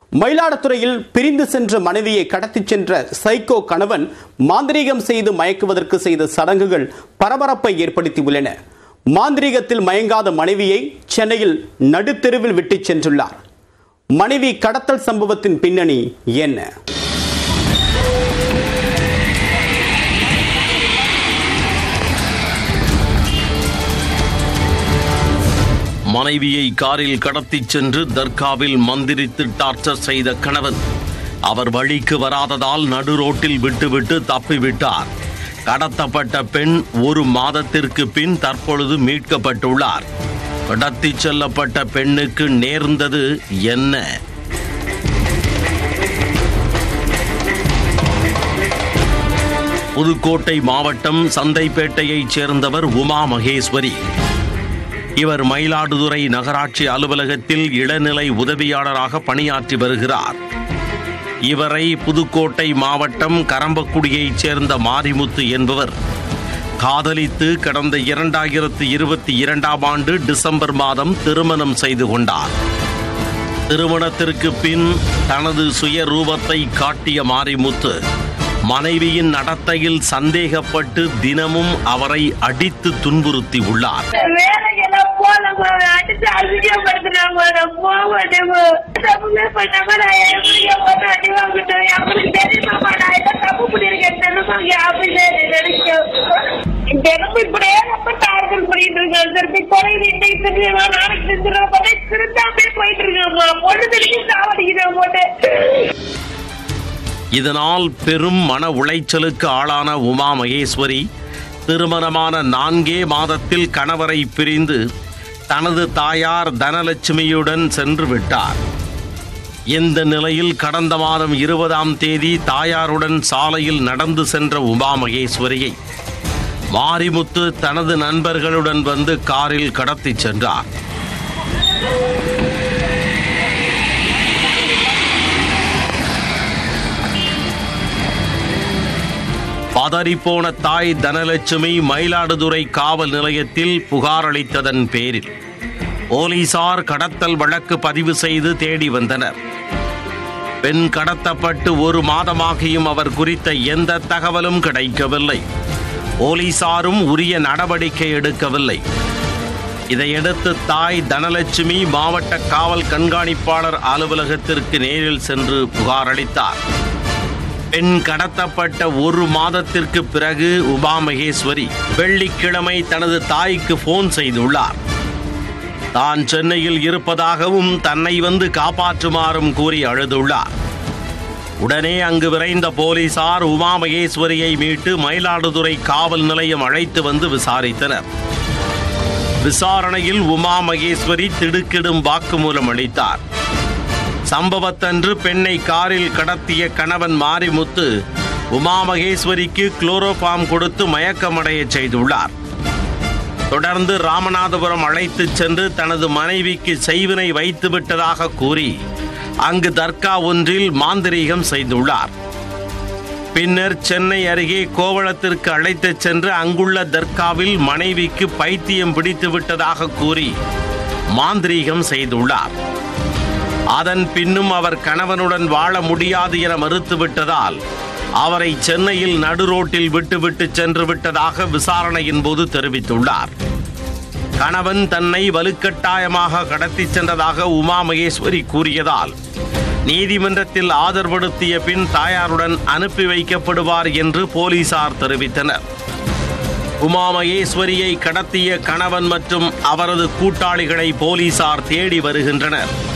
மயிலாடுதுறையில் பிரிந்து சென்ற மனைவியை கடத்திச் சென்ற சைக்கோ கணவன் மாந்திரீகம் செய்து மயக்குவதற்கு செய்த சடங்குகள் பரபரப்பை ஏற்படுத்தியுள்ளன மாந்திரீகத்தில் மயங்காத மனைவியை சென்னையில் நடுத்தெருவில் விட்டுச் சென்றுள்ளார் மனைவி கடத்தல் சம்பவத்தின் பின்னணி என்ன மனைவியை காரில் கடத்திச் சென்று தர்காவில் மந்திரித்து டார்ச்சர் செய்த கணவன் அவர் வழிக்கு வராததால் நடு ரோட்டில் விட்டுவிட்டு தப்பிவிட்டார் கடத்தப்பட்ட பெண் ஒரு மாதத்திற்கு பின் தற்பொழுது மீட்கப்பட்டுள்ளார் கடத்திச் செல்லப்பட்ட பெண்ணுக்கு நேர்ந்தது என்ன புதுக்கோட்டை மாவட்டம் சந்தைப்பேட்டையைச் சேர்ந்தவர் உமா மகேஸ்வரி இவர் மயிலாடுதுறை நகராட்சி அலுவலகத்தில் இளநிலை உதவியாளராக பணியாற்றி வருகிறார் இவரை புதுக்கோட்டை மாவட்டம் கரம்பக்குடியைச் சேர்ந்த மாரிமுத்து என்பவர் காதலித்து கடந்த இரண்டாயிரத்து இருபத்தி இரண்டாம் ஆண்டு டிசம்பர் மாதம் திருமணம் செய்து கொண்டார் திருமணத்திற்கு பின் தனது சுயரூபத்தை காட்டிய மாரிமுத்து மனைவியின் நடத்தையில் சந்தேகப்பட்டு தினமும் அவரை அடித்து துன்புறுத்தி உள்ளார் வேலைக்கெல்லாம் போலமா அடிச்சு அசிங்கப்படுத்தினாங்க நான் போக மாட்டேமா தப்புமே பண்ணாம நான் எப்படியா போட்டு அடி வாங்கிட்டேன் அவனுக்கு தெரியுமாமா நான் என்ன தப்பு பண்ணிருக்கேன் தெரியுமாங்க அப்படின்னு நினைச்சேன் தினமும் இப்படியே ரொம்ப டார்கல் பண்ணிட்டு இருக்கேன் திருப்பி கொலை இன்னைக்கு செஞ்சிருவேன் நாளைக்கு செஞ்சிருவேன் பார்த்தா திருந்தாமே போயிட்டு இருக்கேன்மா பொண்ணு தெரியும் சாவடிக்கிறேன் போட்டு இதனால் பெரும் மன உளைச்சலுக்கு ஆளான உமா மகேஸ்வரி திருமணமான நான்கே மாதத்தில் கணவரை பிரிந்து தனது தாயார் தனலட்சுமியுடன் சென்று விட்டார் இந்த நிலையில் கடந்த மாதம் இருபதாம் தேதி தாயாருடன் சாலையில் நடந்து சென்ற உமா மகேஸ்வரியை மாரிமுத்து தனது நண்பர்களுடன் வந்து காரில் கடத்திச் சென்றார் பதறிப்போன தாய் தனலட்சுமி மயிலாடுதுறை காவல் நிலையத்தில் புகார் அளித்ததன் பேரில் போலீசார் கடத்தல் வழக்கு பதிவு செய்து தேடி வந்தனர் பெண் கடத்தப்பட்டு ஒரு மாதமாகியும் அவர் குறித்த எந்த தகவலும் கிடைக்கவில்லை போலீசாரும் உரிய நடவடிக்கை எடுக்கவில்லை இதையடுத்து தாய் தனலட்சுமி மாவட்ட காவல் கண்காணிப்பாளர் அலுவலகத்திற்கு நேரில் சென்று புகார் அளித்தார் பெண் கடத்தப்பட்ட ஒரு மாதத்திற்கு பிறகு உமா மகேஸ்வரி வெள்ளிக்கிழமை தனது தாய்க்கு போன் செய்துள்ளார் தான் சென்னையில் இருப்பதாகவும் தன்னை வந்து காப்பாற்றுமாறும் கூறி அழுதுள்ளார் உடனே அங்கு விரைந்த போலீசார் உமா மகேஸ்வரியை மீட்டு மயிலாடுதுறை காவல் நிலையம் அழைத்து வந்து விசாரித்தனர் விசாரணையில் உமா மகேஸ்வரி திடுக்கிடும் வாக்குமூலம் அளித்தார் சம்பவத்தன்று பெண்ணை காரில் கடத்திய கணவன் மாரிமுத்து உமா மகேஸ்வரிக்கு குளோரோஃபார்ம் கொடுத்து மயக்கமடைய செய்துள்ளார் தொடர்ந்து ராமநாதபுரம் அழைத்துச் சென்று தனது மனைவிக்கு செய்வினை வைத்து விட்டதாக கூறி அங்கு தர்கா ஒன்றில் மாந்திரீகம் செய்துள்ளார் பின்னர் சென்னை அருகே கோவளத்திற்கு அழைத்துச் சென்று அங்குள்ள தர்காவில் மனைவிக்கு பைத்தியம் பிடித்து விட்டதாக கூறி மாந்திரீகம் செய்துள்ளார் அதன் பின்னும் அவர் கணவனுடன் வாழ முடியாது என மறுத்துவிட்டதால் அவரை சென்னையில் நடுரோட்டில் விட்டுவிட்டு சென்று விட்டதாக விசாரணையின் போது தெரிவித்துள்ளார் கணவன் தன்னை வலுக்கட்டாயமாக கடத்திச் சென்றதாக உமா மகேஸ்வரி கூறியதால் நீதிமன்றத்தில் ஆதரப்படுத்திய பின் தாயாருடன் அனுப்பி வைக்கப்படுவார் என்று போலீசார் தெரிவித்தனர் உமா மகேஸ்வரியை கடத்திய கணவன் மற்றும் அவரது கூட்டாளிகளை போலீசார் தேடி வருகின்றனர்